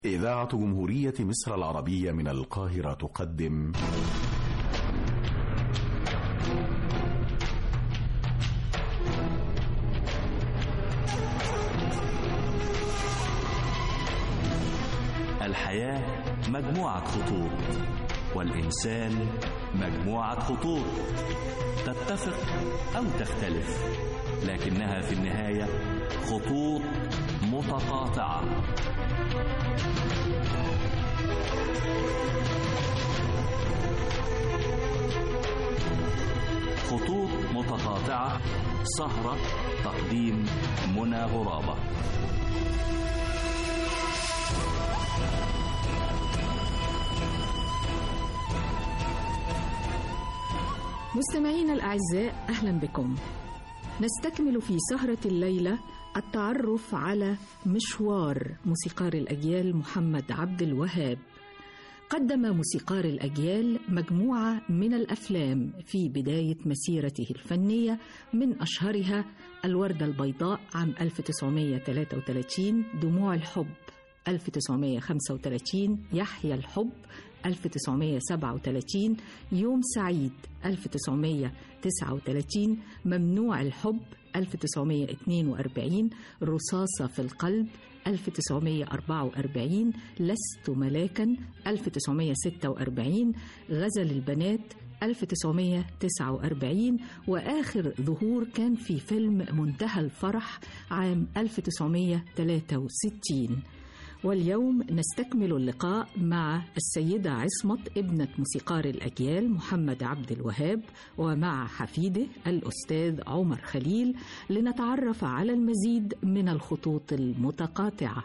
إذاعة جمهورية مصر العربية من القاهرة تقدم الحياة مجموعة خطوط والإنسان مجموعة خطوط تتفق أو تختلف لكنها في النهاية خطوط متقاطعة خطوط متقاطعة سهرة تقديم منى غرابة مستمعينا الأعزاء أهلا بكم نستكمل في سهرة الليلة التعرف على مشوار موسيقار الأجيال محمد عبد الوهاب قدم موسيقار الأجيال مجموعة من الأفلام في بداية مسيرته الفنية من أشهرها الوردة البيضاء عام 1933 دموع الحب 1935 يحيى الحب 1937 يوم سعيد 1939 ممنوع الحب 1942 رصاصة في القلب 1944 لست ملاكا 1946 غزل البنات 1949 وآخر ظهور كان في فيلم منتهى الفرح عام 1963 واليوم نستكمل اللقاء مع السيدة عصمت ابنة موسيقار الأجيال محمد عبد الوهاب ومع حفيده الأستاذ عمر خليل لنتعرف على المزيد من الخطوط المتقاطعة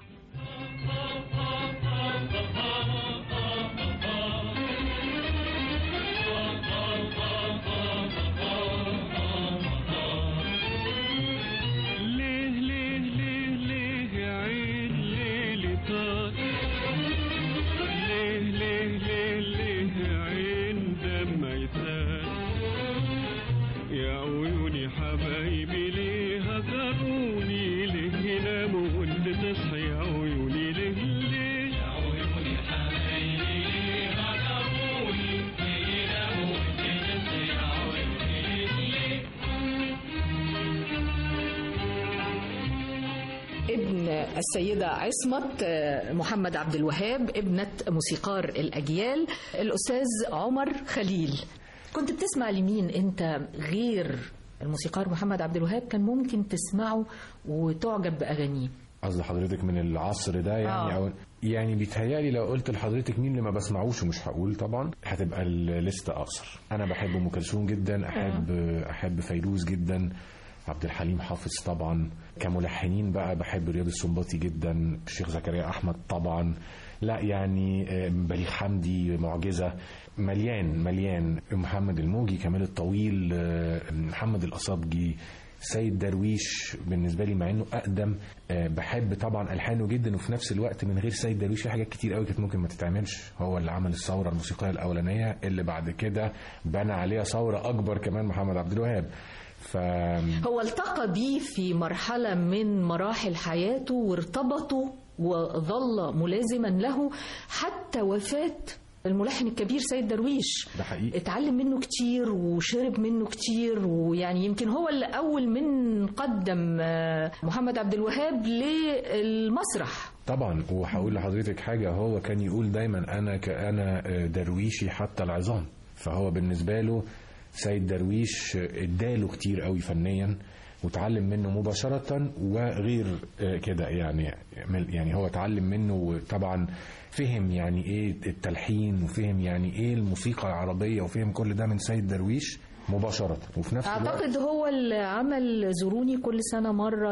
ليه ليه ليه ليه يا عين ليلي طار ليه ليه ليه ليه يا عين دمع يسال يا عيوني حبايبي ليه هجروني ليه يناموا وانت تصحي يا عيوني ليه ليه يا عيوني حبايبي ليه هجروني ليه يناموا وانت تصحي يا عيوني ليه ابن السيدة عصمت آه، محمد عبد الوهاب ابنة موسيقار الأجيال الأستاذ عمر خليل كنت بتسمع لمين أنت غير الموسيقار محمد عبد الوهاب كان ممكن تسمعه وتعجب بأغانيه قصد حضرتك من العصر ده يعني آه. او يعني بيتهيألي لو قلت لحضرتك مين اللي ما بسمعوش ومش هقول طبعا هتبقى الليست اقصر انا بحب ام كلثوم جدا احب احب فيروز جدا عبد الحليم حافظ طبعا كملحنين بقى بحب رياض السنباطي جدا الشيخ زكريا احمد طبعا لا يعني آه، بليغ حمدي معجزه مليان مليان محمد الموجي كمال الطويل آه، محمد الاصابجي سيد درويش بالنسبه لي مع انه اقدم آه، بحب طبعا الحانه جدا وفي نفس الوقت من غير سيد درويش في حاجات كتير قوي كانت ممكن ما تتعملش هو اللي عمل الثوره الموسيقيه الاولانيه اللي بعد كده بنى عليها ثوره اكبر كمان محمد عبد الوهاب ف هو التقى بيه في مرحلة من مراحل حياته وارتبطوا وظل ملازما له حتى وفاة الملحن الكبير سيد درويش ده حقيقي اتعلم منه كتير وشرب منه كتير ويعني يمكن هو اللي أول من قدم آه، محمد عبد الوهاب للمسرح طبعا وهقول لحضرتك حاجه هو كان يقول دايما انا كأنا آه، درويشي حتى العظام فهو بالنسبه له سيد درويش آه، اداله كتير قوي فنيا وتعلم منه مباشرة وغير آه، كده يعني يعني هو اتعلم منه وطبعا فهم يعني ايه التلحين وفهم يعني ايه الموسيقى العربية وفهم كل ده من سيد درويش مباشرة وفي نفس الوقت أعتقد هو اللي عمل زوروني كل سنة مرة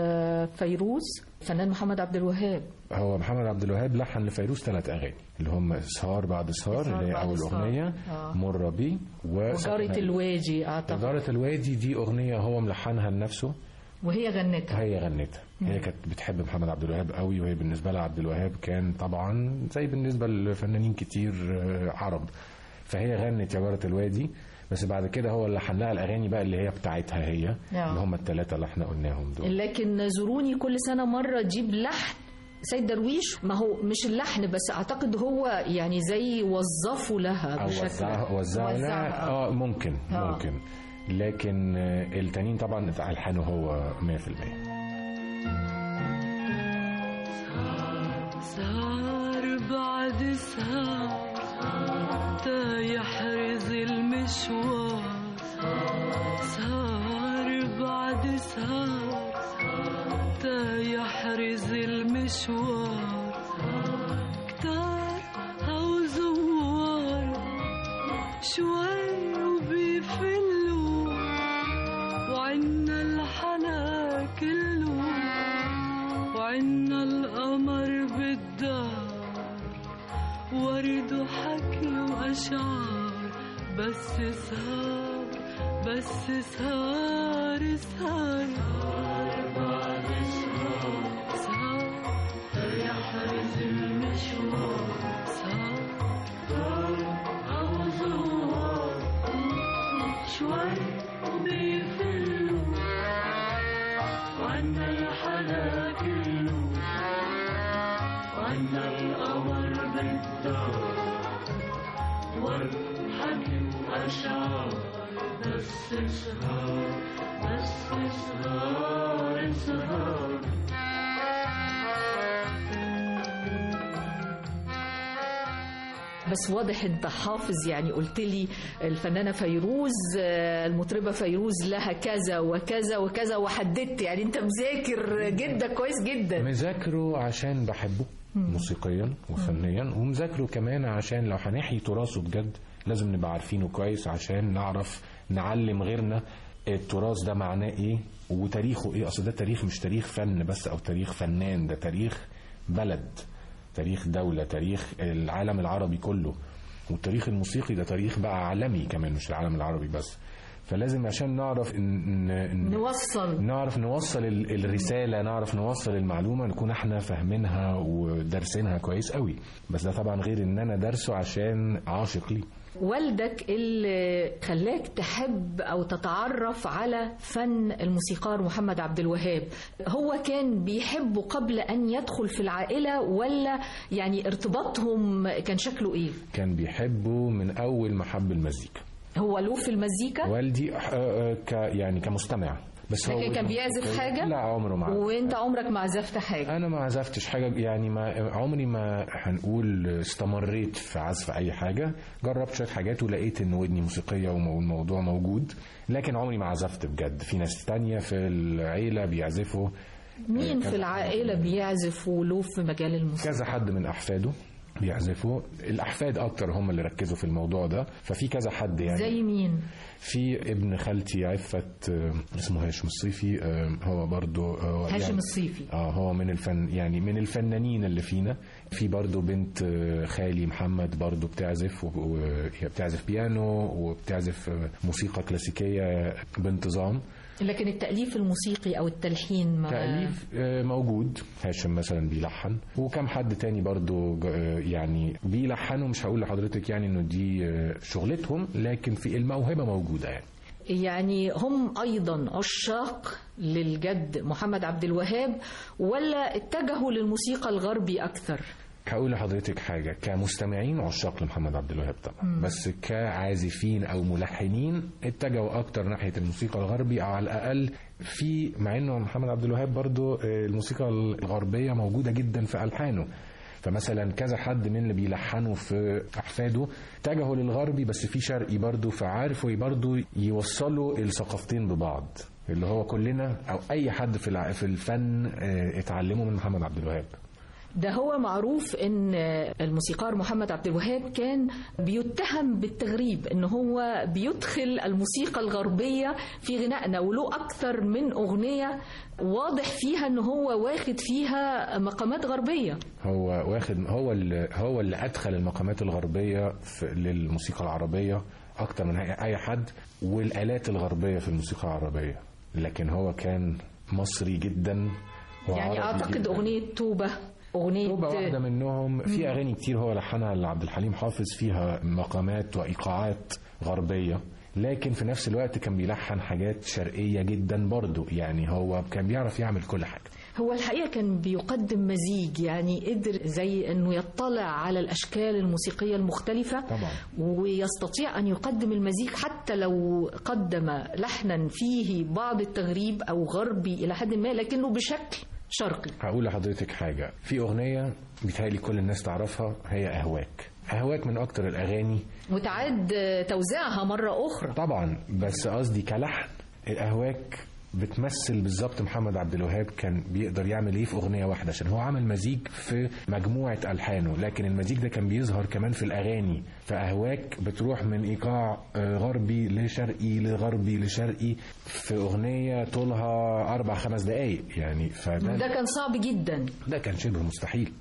لفيروز فنان محمد عبد الوهاب هو محمد عبد الوهاب لحن لفيروز ثلاث اغاني اللي هم اسهار بعد اسهار إسهار اللي هي بعد اول إسهار. اغنيه آه. مره بي وجارة الواجي أعتقد إدارة الوادي دي أغنية هو ملحنها لنفسه وهي غنتها هي غنتها هي كانت بتحب محمد عبد الوهاب قوي وهي بالنسبة لها عبد الوهاب كان طبعا زي بالنسبة لفنانين كتير آه، عرب فهي غنت يا جارة الوادي بس بعد كده هو اللي لحن لها الأغاني بقى اللي هي بتاعتها هي نعم. اللي هم الثلاثة اللي احنا قلناهم دول لكن زوروني كل سنة مرة تجيب لحن سيد درويش ما هو مش اللحن بس اعتقد هو يعني زي وظفوا لها او بشكل وزعها وزعها وزعها. اه ممكن آه. ممكن لكن آه، التانيين طبعا الحانه هو 100% سهر بعد سهر تا يحرز المشوار سهر بعد سهر تا يحرز المشوار كتار هو زوار شوي وبيفلوا وعنا الحلا كله وعنا القمر بالدار ورد وحكي وأشعار بس سهر بس سهر سهر بعد سهر سهر يحرز المشوار سهر أو زوار شوي وبيفلوا وعنا الحلا كله وعنا القمر بالدار والحكي وأشعار بس سهر بس سهر سهر بس واضح انت حافظ يعني قلت لي الفنانه فيروز آه، المطربه فيروز لها كذا وكذا وكذا وحددت يعني انت مذاكر جدا كويس جدا مذاكره عشان بحبه موسيقيا وفنيا ومذاكره كمان عشان لو هنحيي تراثه بجد لازم نبقى عارفينه كويس عشان نعرف نعلم غيرنا التراث ده معناه ايه وتاريخه ايه اصل ده تاريخ مش تاريخ فن بس او تاريخ فنان ده تاريخ بلد تاريخ دولة تاريخ العالم العربي كله والتاريخ الموسيقي ده تاريخ بقى عالمي كمان مش العالم العربي بس فلازم عشان نعرف ان, إن نوصل نعرف نوصل ال- الرسالة نعرف نوصل المعلومة نكون احنا فاهمينها ودارسينها كويس قوي بس ده طبعا غير ان انا دارسه عشان عاشق ليه والدك اللي خلاك تحب او تتعرف على فن الموسيقار محمد عبد الوهاب هو كان بيحبه قبل ان يدخل في العائله ولا يعني ارتباطهم كان شكله ايه كان بيحبه من اول ما حب المزيكا هو له في المزيكا والدي آه، آه، ك يعني كمستمع بس هو لكن كان بيعزف حاجة؟ لا عمره ما عزف. وانت عمرك ما عزفت حاجه انا ما عزفتش حاجه يعني ما عمري ما هنقول استمريت في عزف اي حاجه جربت شويه حاجات ولقيت ان ودني موسيقيه والموضوع موجود لكن عمري ما عزفت بجد في ناس تانية في العيله بيعزفوا مين في العائله بيعزف وله في مجال الموسيقى كذا حد من احفاده بيعزفوا الاحفاد اكتر هم اللي ركزوا في الموضوع ده ففي كذا حد يعني زي مين في ابن خالتي عفت آه، اسمه هاشم الصيفي آه، هو برضو آه، هاشم يعني الصيفي اه هو من الفن يعني من الفنانين اللي فينا في برضو بنت آه، خالي محمد برضو بتعزف و- وهي بتعزف بيانو وبتعزف آه، موسيقى كلاسيكية بانتظام لكن التاليف الموسيقي او التلحين ما تأليف آه، موجود هاشم مثلا بيلحن وكم حد تاني برضو ج- آه، يعني بيلحنوا مش هقول لحضرتك يعني انه دي آه، شغلتهم لكن في الموهبة موجودة يعني يعني هم ايضا عشاق للجد محمد عبد الوهاب ولا اتجهوا للموسيقى الغربي اكثر هقول لحضرتك حاجة كمستمعين عشاق لمحمد عبد الوهاب طبعا بس كعازفين أو ملحنين اتجهوا أكتر ناحية الموسيقى الغربي أو على الأقل في مع إنه محمد عبد الوهاب برضو آه، الموسيقى الغربية موجودة جدا في ألحانه فمثلا كذا حد من اللي بيلحنوا في أحفاده اتجهوا للغربي بس في شرقي برضو فعارفوا برضو يوصلوا الثقافتين ببعض اللي هو كلنا أو أي حد في الع- في الفن آه، اتعلمه من محمد عبد الوهاب ده هو معروف ان الموسيقار محمد عبد الوهاب كان بيتهم بالتغريب ان هو بيدخل الموسيقى الغربيه في غنائنا وله اكثر من اغنيه واضح فيها ان هو واخد فيها مقامات غربيه هو واخد هو اللي هو اللي ادخل المقامات الغربيه في للموسيقى العربيه اكتر من اي أي حد والالات الغربيه في الموسيقى العربيه لكن هو كان مصري جدا يعني وعربي اعتقد جداً. اغنيه توبه اغنيه توبة واحدة منهم في أغاني كتير هو لحنها لعبد الحليم حافظ فيها مقامات وإيقاعات غربية لكن في نفس الوقت كان بيلحن حاجات شرقية جدا برضو يعني هو كان بيعرف يعمل كل حاجة هو الحقيقة كان بيقدم مزيج يعني قدر زي أنه يطلع على الأشكال الموسيقية المختلفة طبعا. ويستطيع أن يقدم المزيج حتى لو قدم لحنا فيه بعض التغريب أو غربي إلى حد ما لكنه بشكل شرقي هقول لحضرتك حاجة في أغنية بيتهيألي كل الناس تعرفها هي أهواك أهواك من أكتر الأغاني وتعاد توزيعها مرة أخرى طبعا بس قصدي كلحن الأهواك بتمثل بالظبط محمد عبد الوهاب كان بيقدر يعمل ايه في اغنيه واحده عشان هو عمل مزيج في مجموعه الحانه لكن المزيج ده كان بيظهر كمان في الاغاني فاهواك بتروح من ايقاع آه، غربي لشرقي لغربي لشرقي في اغنيه طولها اربع خمس دقائق يعني فده ده كان صعب جدا ده كان شبه مستحيل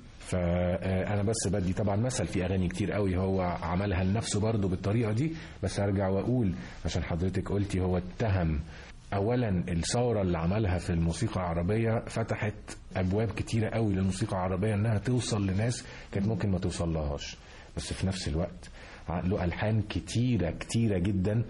فانا بس بدي طبعا مثل في اغاني كتير قوي هو عملها لنفسه برضه بالطريقه دي بس ارجع واقول عشان حضرتك قلتي هو اتهم اولا الثوره اللي عملها في الموسيقى العربيه فتحت ابواب كتيره قوي للموسيقى العربيه انها توصل لناس كانت ممكن ما توصل لهاش بس في نفس الوقت له الحان كتيره كتيره جدا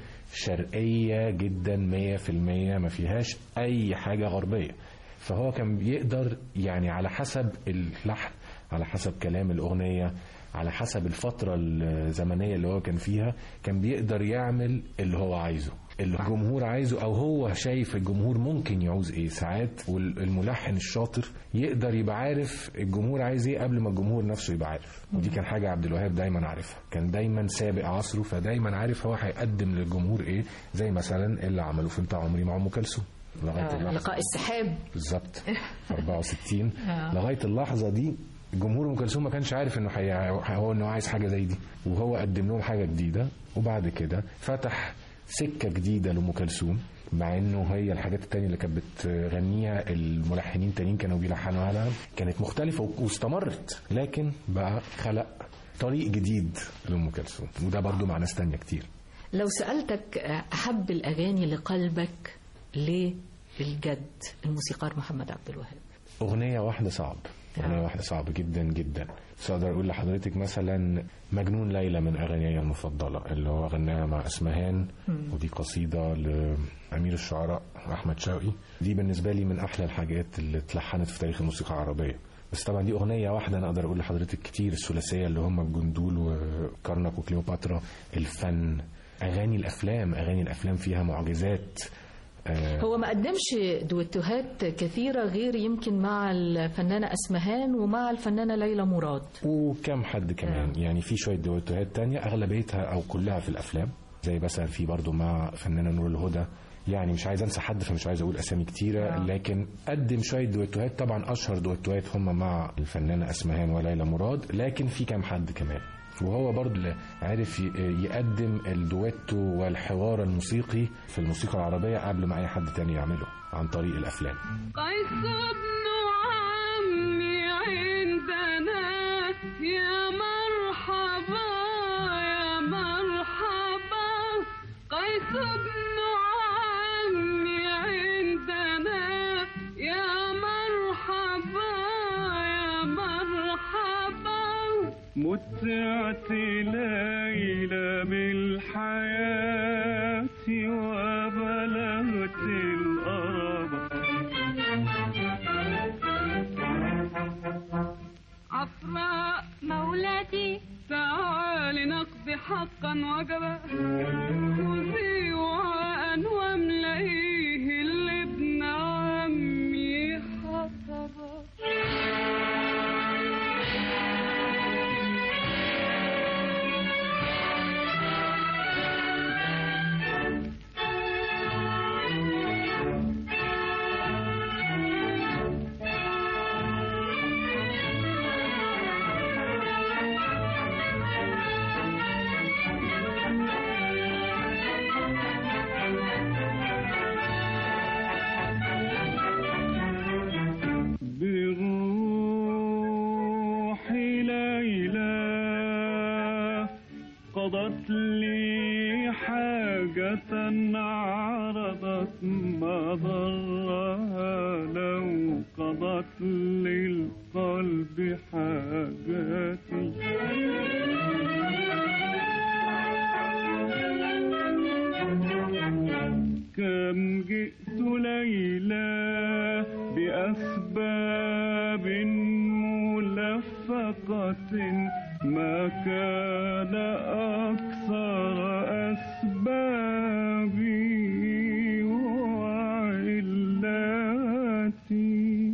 شرقيه جدا 100% ما فيهاش اي حاجه غربيه فهو كان بيقدر يعني على حسب اللحن على حسب كلام الأغنية على حسب الفترة الزمنية اللي هو كان فيها كان بيقدر يعمل اللي هو عايزه اللي الجمهور عايزه او هو شايف الجمهور ممكن يعوز ايه ساعات والملحن الشاطر يقدر يبقى عارف الجمهور عايز ايه قبل ما الجمهور نفسه يبقى عارف ودي كان حاجه عبد الوهاب دايما عارفها كان دايما سابق عصره فدايما عارف هو هيقدم للجمهور ايه زي مثلا اللي عملوه في انت عمري مع ام كلثوم لغايه آه، اللحظه لقاء السحاب بالظبط في 64 آه. لغايه اللحظه دي الجمهور ام كلثوم ما كانش عارف انه حي... هو انه عايز حاجه زي دي وهو قدم لهم حاجه جديده وبعد كده فتح سكه جديده لام كلثوم مع انه هي الحاجات التانية اللي كانت بتغنيها الملحنين التانيين كانوا بيلحنوها لها كانت مختلفة واستمرت لكن بقى خلق طريق جديد لأم كلثوم وده برضو مع ناس تانية كتير لو سألتك أحب الأغاني لقلبك ليه الجد الموسيقار محمد عبد الوهاب أغنية واحدة صعب أغنية آه. واحدة صعب جدا جدا بس أقدر أقول لحضرتك مثلا مجنون ليلى من أغانيي المفضلة اللي هو غناها مع اسمهان ودي قصيدة لأمير الشعراء أحمد شوقي دي بالنسبة لي من أحلى الحاجات اللي اتلحنت في تاريخ الموسيقى العربية بس طبعا دي أغنية واحدة أنا أقدر أقول لحضرتك كتير الثلاثية اللي هم الجندول وكرنك وكليوباترا الفن أغاني الأفلام أغاني الأفلام فيها معجزات آه، هو ما قدمش دويتوهات كثيرة غير يمكن مع الفنانة أسمهان ومع الفنانة ليلى مراد وكم حد كمان يعني في شويه دويتوهات تانية اغلبيتها او كلها في الافلام زي مثلا في برضو مع فنانه نور الهدى يعني مش عايز انسى حد فمش عايز اقول اسامي كتيره لكن قدم شويه دويتوهات طبعا اشهر دويتوهات هم مع الفنانه اسمهان وليلى مراد لكن في كام حد كمان وهو برضو اللي عارف ي- يقدم الدويتو والحوار الموسيقي في الموسيقى العربية قبل ما أي حد تاني يعمله عن طريق الأفلام قيس بن عمي عندنا يا مرحبا يا مرحبا قيس بن عمي عندنا يا مرحبا يا مرحبا متعت ليلى بالحياة وبلغت الأرض عفراء مولاتي تعالي نقضي حقا وجبا خذي وعاء واملئيه لابن عمي حطبا بروح ليلى قضت لي حاجة عرضت ما ضرها لو قضت للقلب حاجاتي كم جئت ليلى بأسباب ما كان أكثر أسبابي وعلاتي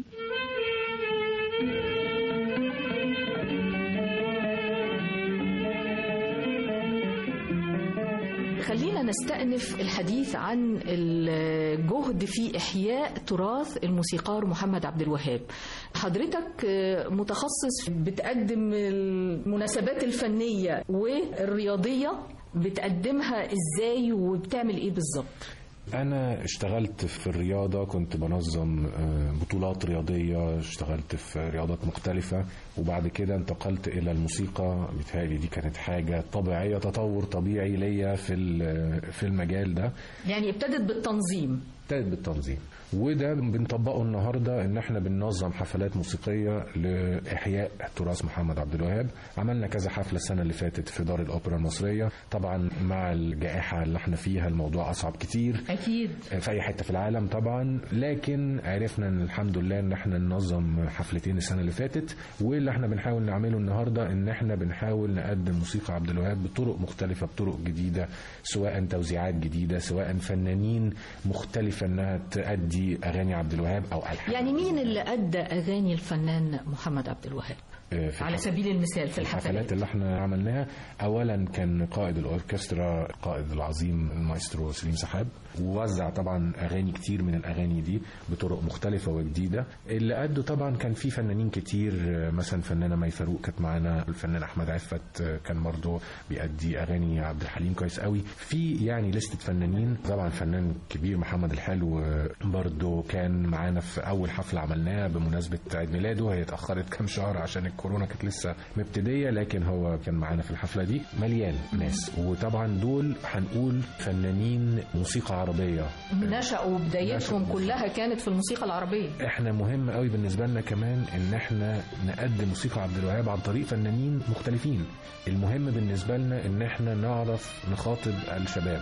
خلينا نستأنف الحديث عن الجهد في إحياء تراث الموسيقار محمد عبد الوهاب حضرتك آه، متخصص بتقدم المناسبات الفنية والرياضية بتقدمها ازاي وبتعمل ايه بالظبط أنا اشتغلت في الرياضة كنت بنظم آه، بطولات رياضية اشتغلت في رياضات مختلفة وبعد كده انتقلت إلى الموسيقى بتهيألي دي كانت حاجة طبيعية تطور طبيعي ليا في ال- في المجال ده يعني ابتدت بالتنظيم ابتدت بالتنظيم وده بنطبقه النهارده ان احنا بننظم حفلات موسيقيه لاحياء تراث محمد عبد الوهاب عملنا كذا حفله السنه اللي فاتت في دار الاوبرا المصريه طبعا مع الجائحه اللي احنا فيها الموضوع اصعب كتير اكيد في اي حته في العالم طبعا لكن عرفنا ان الحمد لله ان احنا ننظم حفلتين السنه اللي فاتت واللي احنا بنحاول نعمله النهارده ان احنا بنحاول نقدم موسيقى عبد الوهاب بطرق مختلفه بطرق جديده سواء توزيعات جديده سواء فنانين مختلفه انها تأدي اغاني عبد الوهاب او الحان يعني مين اللي ادى اغاني الفنان محمد عبد الوهاب آه، في على الحف- سبيل المثال في الحفلات الحفلات اللي احنا عملناها اولا كان قائد الاوركسترا القائد العظيم المايسترو سليم سحاب ووزع طبعا اغاني كتير من الاغاني دي بطرق مختلفه وجديده اللي ادوا طبعا كان في فنانين كتير آه، مثلا فنانه مي فاروق كانت معانا الفنان احمد عفت آه، كان برضه بيأدي اغاني عبد الحليم كويس قوي في يعني لستة فنانين طبعا فنان كبير محمد الحلو آه، برضه كان معانا في اول حفله عملناها بمناسبه عيد ميلاده هي اتاخرت كام شهر عشان الكورونا كانت لسه مبتديه لكن هو كان معانا في الحفله دي مليان ناس وطبعا دول هنقول فنانين موسيقى عربيه نشأوا بدايتهم نشأوا. كلها كانت في الموسيقى العربية احنا مهم قوي بالنسبه لنا كمان ان احنا نقدم موسيقى عبد الوهاب عن طريق فنانين مختلفين المهم بالنسبه لنا ان احنا نعرف نخاطب الشباب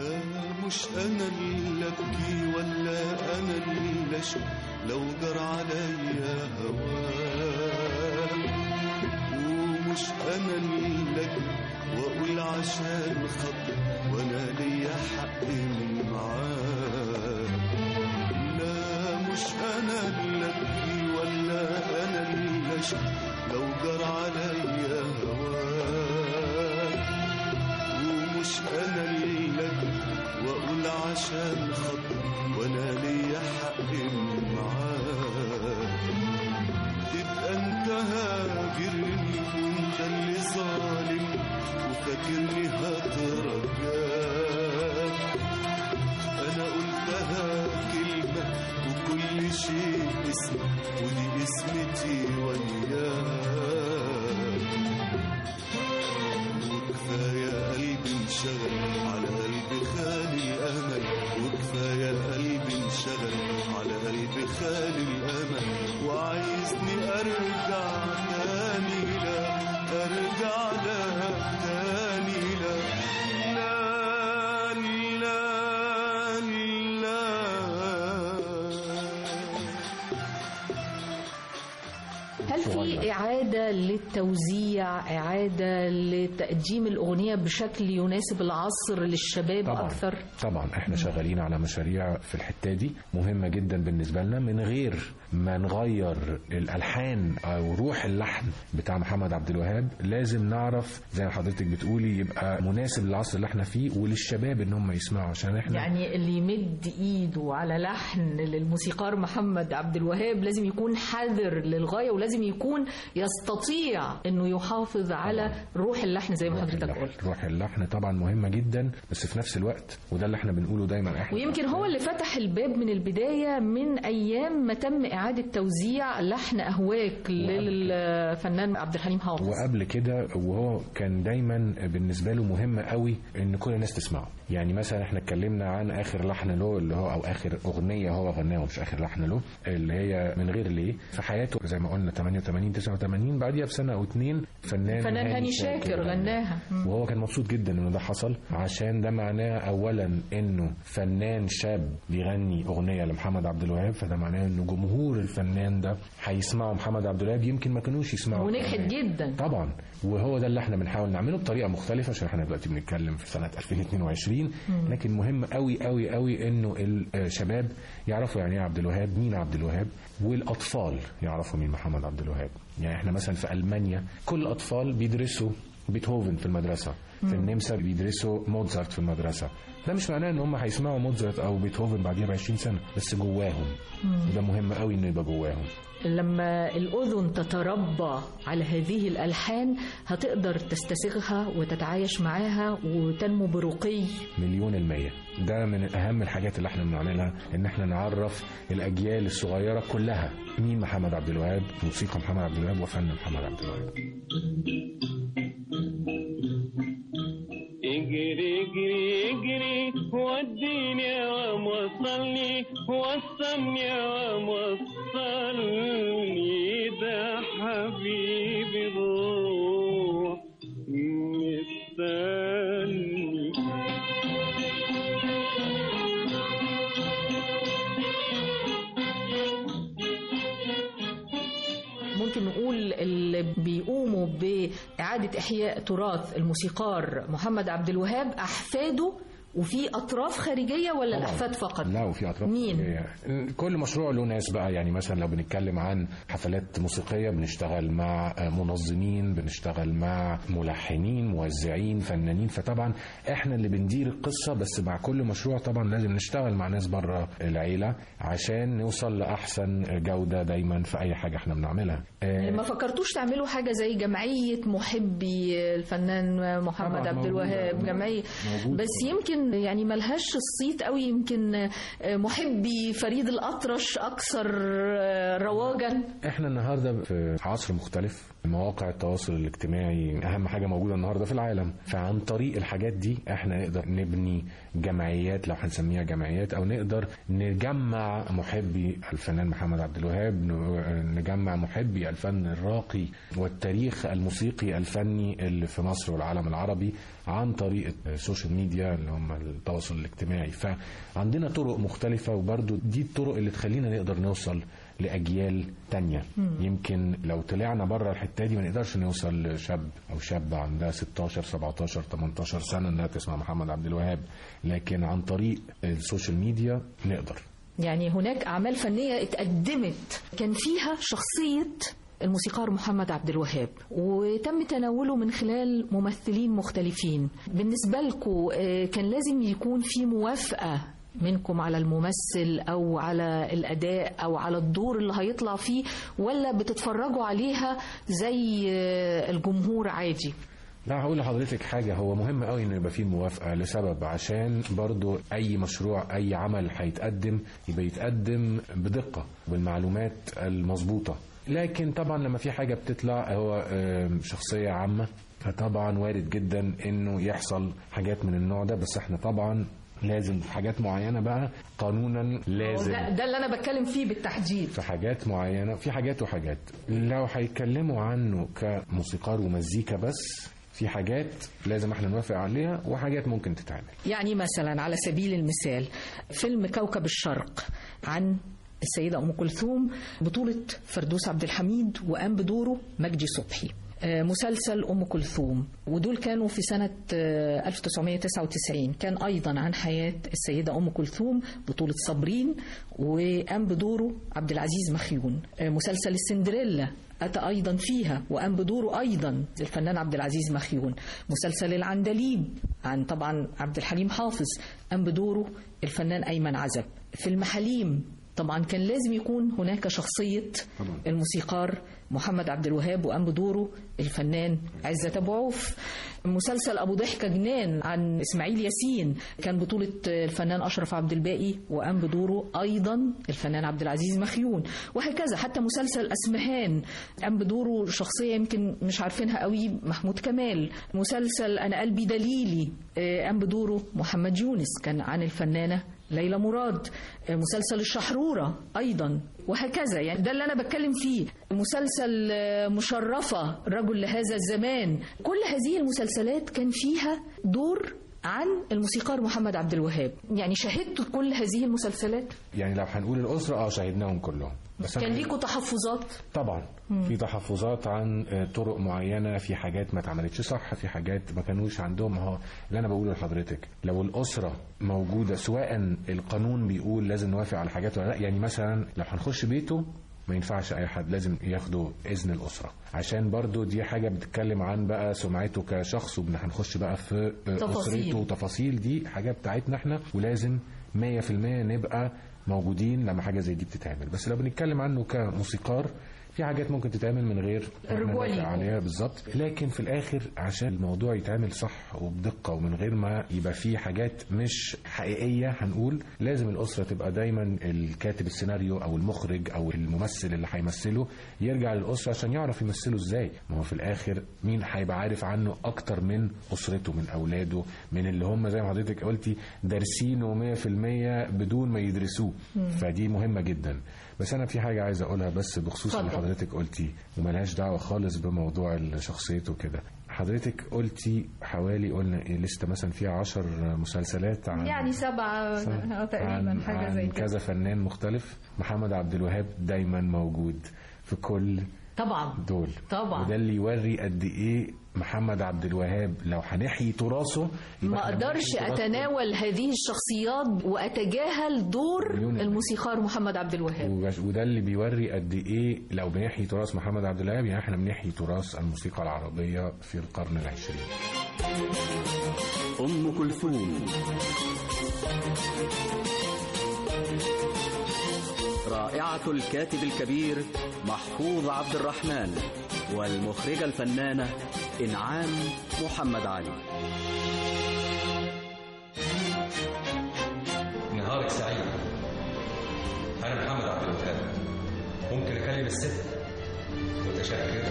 لا مش انا اللي ابكي ولا انا اللي اشكي لو جرى عليا هواك ومش انا اللي اجري واقول عشان خاطر وانا ليا حق من معاك لا مش انا اللي ابكي ولا انا اللي اشكي لو جرى عليا هواك ومش انا اللي أجري واقول عشان خاطر وانا ليا حق معاك تبقى انت هاجرني وانت اللي ظالم وفاكرني هترجاك انا قلتها كلمة وكل شيء اسمه ودي اسمتي وياك وكفاية قلبي انشغل على قلبي خالي الأمل وكفاية قلبي انشغل على قلبي خالي الأمل وعايزني أرجع تاني لا أرجع لك تاني لا لا لا لا هل في إعادة للتوزيع إعادة لتقديم الأغنية بشكل يناسب العصر للشباب طبعا أكثر طبعا احنا شغالين على مشاريع في الحته دي مهمه جدا بالنسبه لنا من غير ما نغير الالحان او روح اللحن بتاع محمد عبد الوهاب لازم نعرف زي ما حضرتك بتقولي يبقى مناسب للعصر اللي احنا فيه وللشباب ان هم يسمعوا عشان احنا يعني اللي يمد ايده على لحن للموسيقار محمد عبد الوهاب لازم يكون حذر للغايه ولازم يكون يستطيع انه يحافظ على روح اللحن زي ما روح حضرتك اللحن. قلت روح اللحن طبعا مهمه جدا بس في نفس الوقت وده اللي احنا بنقوله دايما احنا ويمكن هو اللي فتح الباب من البدايه من ايام ما تم اعاده توزيع لحن اهواك للفنان عبد الحليم حافظ وقبل كده وهو كان دايما بالنسبه له مهم قوي ان كل الناس تسمعه يعني مثلا احنا اتكلمنا عن اخر لحن له اللي هو او اخر اغنيه هو غناها مش اخر لحن له اللي هي من غير ليه في حياته زي ما قلنا 88 89 بعديها بسنه او اتنين فنان فنان هاني شاكر غناها مم. وهو كان مبسوط جدا انه ده حصل عشان ده معناه اولا انه فنان شاب بيغني اغنيه لمحمد عبد الوهاب فده معناه انه جمهور الفنان ده هيسمعوا محمد عبد الوهاب يمكن ما كانوش يسمعوا ونجحت جدا طبعا وهو ده اللي احنا بنحاول نعمله بطريقه مختلفه عشان احنا دلوقتي بنتكلم في سنه 2022 لكن مهم قوي قوي قوي انه الشباب يعرفوا يعني ايه عبد الوهاب مين عبد الوهاب والاطفال يعرفوا مين محمد عبد الوهاب يعني احنا مثلا في المانيا كل الاطفال بيدرسوا بيتهوفن في المدرسه في النمسا بيدرسوا موتزارت في المدرسه ده مش معناه ان هم هيسمعوا موتزارت او بيتهوفن بعديها ب 20 سنه بس جواهم ده مهم قوي انه يبقى جواهم لما الأذن تتربى على هذه الألحان هتقدر تستسيغها وتتعايش معاها وتنمو برقي مليون المية ده من أهم الحاجات اللي احنا بنعملها إن احنا نعرف الأجيال الصغيرة كلها مين محمد عبد الوهاب موسيقى محمد عبد الوهاب وفن محمد عبد الوهاب اجري اجري اجري وديني يا وصلني وصلني يا وصلني ده حبيبي روح مستني ممكن نقول اللي بيقوموا بإعادة إحياء تراث الموسيقار محمد عبد الوهاب أحفاده وفي أطراف خارجية ولا طبعاً. الأحفاد فقط؟ لا وفي اطراف مين؟ خارجية. كل مشروع له ناس بقى يعني مثلا لو بنتكلم عن حفلات موسيقيه بنشتغل مع منظمين بنشتغل مع ملحنين موزعين فنانين فطبعا احنا اللي بندير القصه بس مع كل مشروع طبعا لازم نشتغل مع ناس بره العيله عشان نوصل لاحسن جوده دايما في اي حاجه احنا بنعملها آه، ما فكرتوش تعملوا حاجة زي جمعية محبي الفنان محمد طبعاً عبد موجودة. الوهاب جمعية موجودة. بس يمكن يعني ملهاش الصيت قوي يمكن محبي فريد الأطرش أكثر رواجا احنا النهارده في عصر مختلف مواقع التواصل الاجتماعي اهم حاجه موجوده النهارده في العالم فعن طريق الحاجات دي احنا نقدر نبني جمعيات لو هنسميها جمعيات او نقدر نجمع محبي الفنان محمد عبد الوهاب ن- نجمع محبي الفن الراقي والتاريخ الموسيقي الفني اللي في مصر والعالم العربي عن طريق السوشيال ميديا اللي هم التواصل الاجتماعي فعندنا طرق مختلفه وبرضو دي الطرق اللي تخلينا نقدر نوصل لاجيال تانية يمكن لو طلعنا بره الحته دي ما نقدرش نوصل لشاب او شاب عندها 16 17 18 سنه انها تسمع محمد عبد الوهاب لكن عن طريق السوشيال ميديا نقدر يعني هناك أعمال فنية اتقدمت كان فيها شخصية الموسيقار محمد عبد الوهاب وتم تناوله من خلال ممثلين مختلفين بالنسبة لكم كان لازم يكون في موافقة منكم على الممثل أو على الأداء أو على الدور اللي هيطلع فيه ولا بتتفرجوا عليها زي آه، الجمهور عادي لا هقول لحضرتك حاجة هو مهم قوي انه يبقى فيه موافقة لسبب عشان برضو اي مشروع اي عمل هيتقدم يبقى يتقدم بدقة بالمعلومات المظبوطة لكن طبعا لما في حاجة بتطلع هو آم، شخصية عامة فطبعا وارد جدا انه يحصل حاجات من النوع ده بس احنا طبعا لازم في حاجات معينة بقى قانونا لازم ده, ده اللي أنا بتكلم فيه بالتحديد في حاجات معينة في حاجات وحاجات لو هيتكلموا عنه كموسيقار ومزيكا بس في حاجات لازم احنا نوافق عليها وحاجات ممكن تتعمل يعني مثلا على سبيل المثال فيلم كوكب الشرق عن السيدة أم كلثوم بطولة فردوس عبد الحميد وقام بدوره مجدي صبحي آه، مسلسل أم كلثوم ودول كانوا في سنة آه، 1999 كان أيضا عن حياة السيدة أم كلثوم بطولة صابرين وقام بدوره عبد العزيز مخيون آه، مسلسل السندريلا أتى أيضا فيها وقام بدوره أيضا الفنان عبد العزيز مخيون مسلسل العندليب عن طبعا عبد الحليم حافظ قام بدوره الفنان أيمن عزب فيلم حليم طبعا كان لازم يكون هناك شخصية طبعاً. الموسيقار محمد عبد الوهاب وقام بدوره الفنان عزت أبو عوف مسلسل أبو ضحكة جنان عن إسماعيل ياسين كان بطولة الفنان أشرف عبد الباقي وقام بدوره أيضا الفنان عبد العزيز مخيون وهكذا حتى مسلسل أسمهان قام بدوره شخصية يمكن مش عارفينها قوي محمود كمال مسلسل أنا قلبي دليلي آه، قام بدوره محمد يونس كان عن الفنانة ليلى مراد آه، مسلسل الشحرورة أيضا وهكذا يعني ده اللي أنا بتكلم فيه مسلسل آه، مشرفة رجل لهذا الزمان كل هذه المسلسلات كان فيها دور عن الموسيقار محمد عبد الوهاب يعني شاهدت كل هذه المسلسلات يعني لو هنقول الاسره اه شاهدناهم كلهم بس كان أنا- ليكوا تحفظات طبعا في تحفظات عن آه، طرق معينه في حاجات ما اتعملتش صح في حاجات ما كانوش عندهم هو اللي انا بقوله لحضرتك لو الاسره موجوده سواء القانون بيقول لازم نوافق على حاجات ولا لا يعني مثلا لو هنخش بيته ما ينفعش اي حد لازم ياخدوا اذن الاسره عشان برضو دي حاجه بتتكلم عن بقى سمعته كشخص وهنخش بقى في آه، تفاصيل. اسرته وتفاصيل دي حاجه بتاعتنا احنا ولازم 100% نبقى موجودين لما حاجه زي دي بتتعمل بس لو بنتكلم عنه كموسيقار في حاجات ممكن تتعمل من غير إحنا الرجوع نوافق ليهم. عليها بالظبط لكن في الاخر عشان الموضوع يتعمل صح وبدقه ومن غير ما يبقى فيه حاجات مش حقيقيه هنقول لازم الاسره تبقى دايما الكاتب السيناريو او المخرج او الممثل اللي هيمثله يرجع للاسره عشان يعرف يمثله ازاي ما هو في الاخر مين هيبقى عارف عنه اكتر من اسرته من اولاده من اللي هم زي ما حضرتك قلتي دارسينه 100% بدون ما يدرسوه فدي مهمه جدا بس انا في حاجه عايز اقولها بس بخصوص اللي اتفضل. حضرتك قلتي وملهاش دعوه خالص بموضوع شخصيته كده حضرتك قلتي حوالي قلنا ايه لسه مثلا فيها عشر مسلسلات عن يعني سبعة عن, تقريبا حاجة عن زي كده كذا فنان مختلف محمد عبد الوهاب دايما موجود في كل طبعا دول طبعا. وده اللي يوري قد ايه محمد عبد الوهاب لو هنحيي تراثه يبقى ما إحنا اقدرش بنحيي تراثه. اتناول هذه الشخصيات واتجاهل دور مليون الموسيقار محمد عبد الوهاب وبش- وده اللي بيوري قد ايه لو بنحيي تراث محمد عبد الوهاب يعني احنا بنحيي تراث الموسيقى العربيه في القرن العشرين أم كلثوم رائعة الكاتب الكبير محفوظ عبد الرحمن والمخرجة الفنانة إنعام محمد علي نهارك سعيد أنا محمد عبد الوهاب ممكن أكلم الست متشكر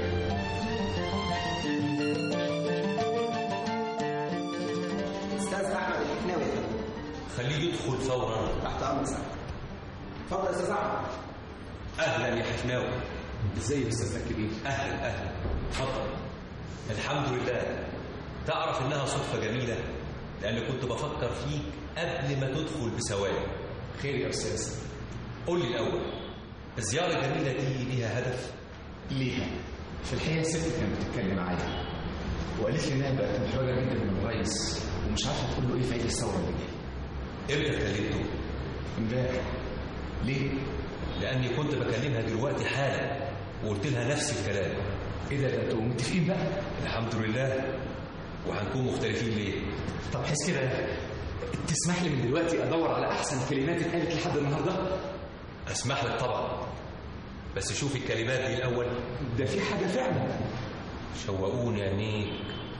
استاذ احمد الحكناوي خليه يدخل فورا تحت امر سعد اتفضل يا استاذ احمد أهلا يا حفناوي ازيك يا استاذ الكبير أهلا أهلا اتفضل الحمد لله تعرف إنها صدفة جميلة لأن كنت بفكر فيك قبل ما تدخل بثواني خير يا استاذ قول لي الأول الزيارة الجميلة دي ليها هدف ليها في الحقيقه الست كانت بتتكلم معايا وقالت لي انها بقت محرجه جدا من الرئيس ومش عارفه تقول له ايه في عيد الثوره اللي جاي إمتى كلمته؟ امبارح ليه؟ لأني كنت بكلمها دلوقتي حالا وقلت لها نفس الكلام ايه ده ده انتوا متفقين بقى؟ الحمد لله وهنكون مختلفين ليه؟ طب حس كده تسمح لي من دلوقتي ادور على احسن كلمات اتقالت لحد النهارده؟ أسمح لك طبعا بس شوف الكلمات دي الأول ده في حاجه فعلا شوقوني عينيك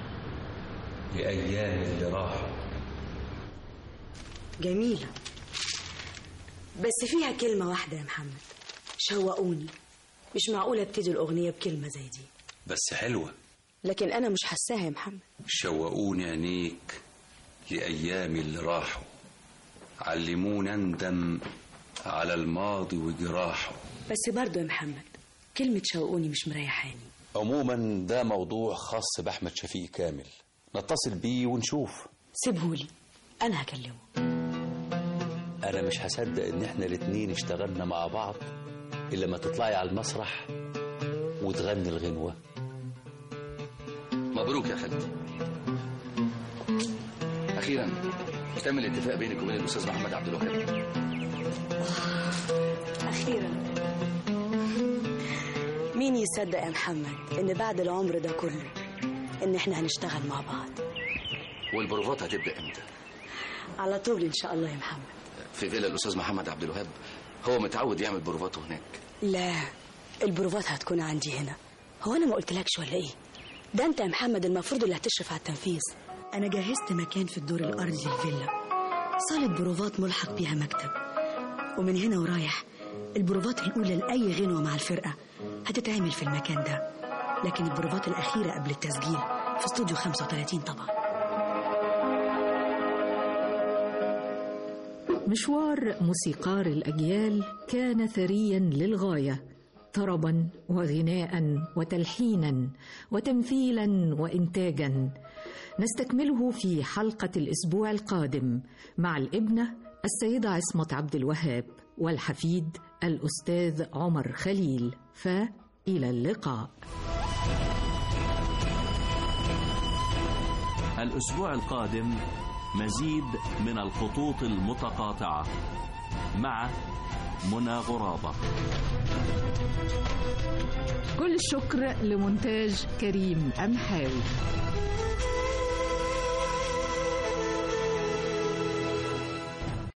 لأيام اللي راحوا جميلة بس فيها كلمة واحدة يا محمد شوقوني مش معقولة ابتدي الأغنية بكلمة زي دي بس حلوة لكن أنا مش حاساها يا محمد شوقوني عينيك لأيام اللي راحوا علمونا ندم على الماضي وجراحه بس برضو يا محمد كلمة شوقوني مش مريحاني عموما ده موضوع خاص بأحمد شفيق كامل نتصل بيه ونشوف سيبهولي أنا هكلمه أنا مش هصدق إن إحنا الاتنين اشتغلنا مع بعض إلا ما تطلعي على المسرح وتغني الغنوة مبروك يا خالتي اخيرا تم الاتفاق بينك وبين الاستاذ محمد عبد الوهاب أخيرا مين يصدق يا محمد إن بعد العمر ده كله إن إحنا هنشتغل مع بعض والبروفات هتبدا امتى على طول إن شاء الله يا محمد في فيلا الاستاذ محمد عبد الوهاب هو متعود يعمل بروفاته هناك لا البروفات هتكون عندي هنا هو انا ما قلتلكش ولا ايه ده انت يا محمد المفروض اللي هتشرف على التنفيذ انا جهزت مكان في الدور الارضي للفيلا صالة بروفات ملحق بيها مكتب ومن هنا ورايح البروفات الاولى لاي غنوه مع الفرقه هتتعمل في المكان ده لكن البروفات الاخيره قبل التسجيل في استوديو 35 طبعا مشوار موسيقار الأجيال كان ثريا للغاية طربا وغناء وتلحينا وتمثيلا وإنتاجا نستكمله في حلقة الأسبوع القادم مع الابنة السيدة عصمة عبد الوهاب والحفيد الأستاذ عمر خليل فإلى اللقاء الأسبوع القادم مزيد من الخطوط المتقاطعة مع منى غرابة كل الشكر لمونتاج كريم أمحاوي